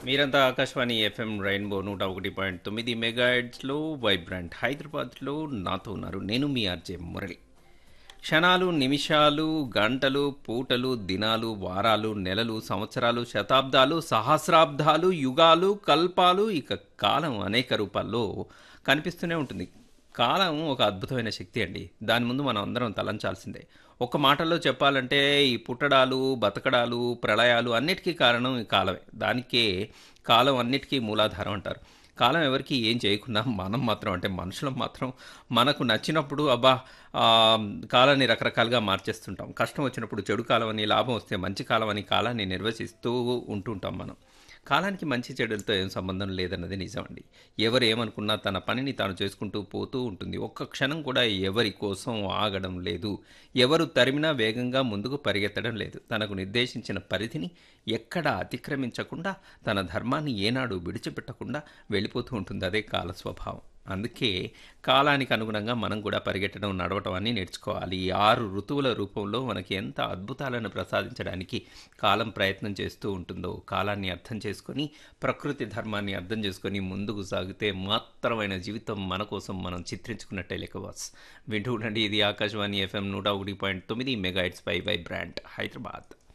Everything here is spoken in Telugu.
మీరంతా ఆకాశవాణి ఎఫ్ఎం రెయిన్బో నూట ఒకటి పాయింట్ తొమ్మిది మెగాహెడ్స్లో వైబ్రెంట్ హైదరాబాద్లో నాతో ఉన్నారు నేను మీ ఆర్జే మురళి క్షణాలు నిమిషాలు గంటలు పూటలు దినాలు వారాలు నెలలు సంవత్సరాలు శతాబ్దాలు సహస్రాబ్దాలు యుగాలు కల్పాలు ఇక కాలం అనేక రూపాల్లో కనిపిస్తూనే ఉంటుంది కాలం ఒక అద్భుతమైన శక్తి అండి దాని ముందు మనం అందరం తలంచాల్సిందే ఒక మాటలో చెప్పాలంటే ఈ పుట్టడాలు బతకడాలు ప్రళయాలు అన్నిటికీ కారణం ఈ కాలమే దానికే కాలం అన్నిటికీ మూలాధారం అంటారు కాలం ఎవరికి ఏం చేయకుండా మనం మాత్రం అంటే మనుషులం మాత్రం మనకు నచ్చినప్పుడు అబ్బా ఆ, కాలాన్ని రకరకాలుగా మార్చేస్తుంటాం కష్టం వచ్చినప్పుడు చెడు కాలం అని లాభం వస్తే మంచి కాలం అని కాలాన్ని నిర్వచిస్తూ ఉంటుంటాం మనం కాలానికి మంచి చెడులతో ఏం సంబంధం లేదన్నది నిజమండి ఎవరు ఏమనుకున్నా తన పనిని తాను చేసుకుంటూ పోతూ ఉంటుంది ఒక్క క్షణం కూడా ఎవరి కోసం ఆగడం లేదు ఎవరు తరిమినా వేగంగా ముందుకు పరిగెత్తడం లేదు తనకు నిర్దేశించిన పరిధిని ఎక్కడా అతిక్రమించకుండా తన ధర్మాన్ని ఏనాడు విడిచిపెట్టకుండా వెళ్ళిపోతూ ఉంటుంది అదే కాల స్వభావం అందుకే కాలానికి అనుగుణంగా మనం కూడా పరిగెట్టడం నడవటం అన్నీ నేర్చుకోవాలి ఈ ఆరు ఋతువుల రూపంలో మనకి ఎంత అద్భుతాలను ప్రసాదించడానికి కాలం ప్రయత్నం చేస్తూ ఉంటుందో కాలాన్ని అర్థం చేసుకొని ప్రకృతి ధర్మాన్ని అర్థం చేసుకొని ముందుకు సాగితే మాత్రమైన జీవితం మన కోసం మనం చిత్రించుకున్నట్టే లెక్కవాస్ వింటూ ఉండండి ఇది ఆకాశవాణి ఎఫ్ఎం నూట ఒకటి పాయింట్ తొమ్మిది మెగా పై వై బ్రాండ్ హైదరాబాద్